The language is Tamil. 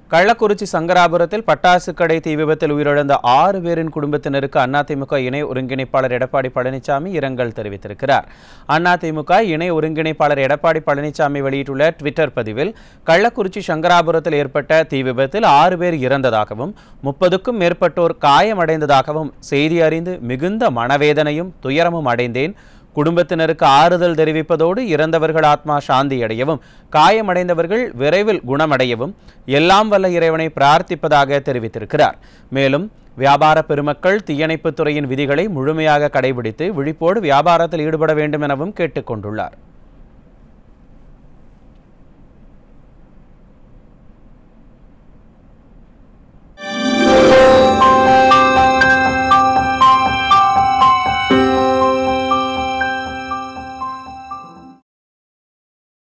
கள்ளக்குறிச்சி சங்கராபுரத்தில் பட்டாசு கடை தீ விபத்தில் உயிரிழந்த ஆறு பேரின் குடும்பத்தினருக்கு அதிமுக இணை ஒருங்கிணைப்பாளர் எடப்பாடி பழனிசாமி இரங்கல் தெரிவித்திருக்கிறார் அதிமுக இணை ஒருங்கிணைப்பாளர் எடப்பாடி பழனிசாமி வெளியிட்டுள்ள ட்விட்டர் பதிவில் கள்ளக்குறிச்சி சங்கராபுரத்தில் ஏற்பட்ட தீ விபத்தில் ஆறு பேர் இறந்ததாகவும் முப்பதுக்கும் மேற்பட்டோர் காயமடைந்ததாகவும் செய்தி அறிந்து மிகுந்த மனவேதனையும் துயரமும் அடைந்தேன் குடும்பத்தினருக்கு ஆறுதல் தெரிவிப்பதோடு இறந்தவர்கள் ஆத்மா சாந்தி அடையவும் காயமடைந்தவர்கள் விரைவில் குணமடையவும் எல்லாம் வல்ல இறைவனை பிரார்த்திப்பதாக தெரிவித்திருக்கிறார் மேலும் வியாபார பெருமக்கள் தீயணைப்புத் துறையின் விதிகளை முழுமையாக கடைபிடித்து விழிப்போடு வியாபாரத்தில் ஈடுபட வேண்டும் எனவும் கேட்டுக்கொண்டுள்ளார்